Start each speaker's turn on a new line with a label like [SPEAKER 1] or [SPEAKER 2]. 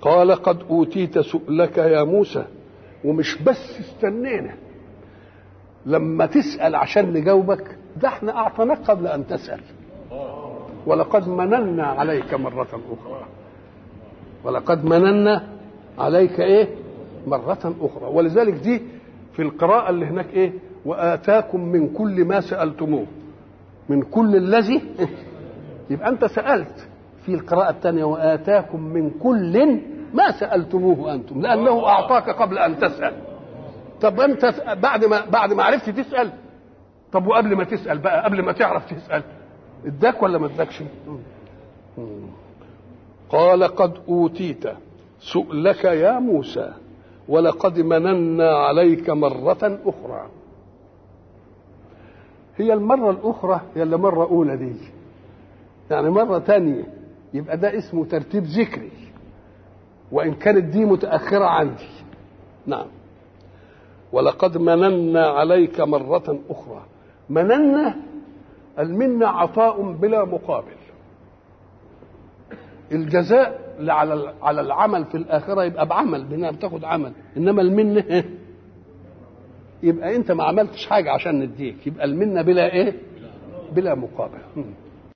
[SPEAKER 1] قال قد اوتيت سؤلك يا موسى ومش بس استنينا لما تسال عشان نجاوبك ده احنا اعطيناك قبل ان تسال ولقد مننا عليك مرة أخرى ولقد مننا عليك إيه مرة أخرى ولذلك دي في القراءة اللي هناك إيه وآتاكم من كل ما سألتموه من كل الذي يبقى أنت سألت في القراءة الثانية وآتاكم من كل ما سألتموه أنتم لأنه أعطاك قبل أن تسأل طب أنت بعد ما بعد ما عرفت تسأل طب وقبل ما تسأل بقى قبل ما تعرف تسأل اداك ولا ما اداكش قال قد اوتيت سؤلك يا موسى ولقد مننا عليك مرة أخرى هي المرة الأخرى هي اللي مرة أولى دي يعني مرة تانية يبقى ده اسمه ترتيب ذكري وإن كانت دي متأخرة عندي نعم ولقد مننا عليك مرة أخرى مننا المنة عطاء بلا مقابل الجزاء على على العمل في الآخرة يبقى بعمل بنا بتاخد عمل إنما المنة يبقى أنت ما عملتش حاجة عشان نديك يبقى المنة بلا إيه؟ بلا مقابل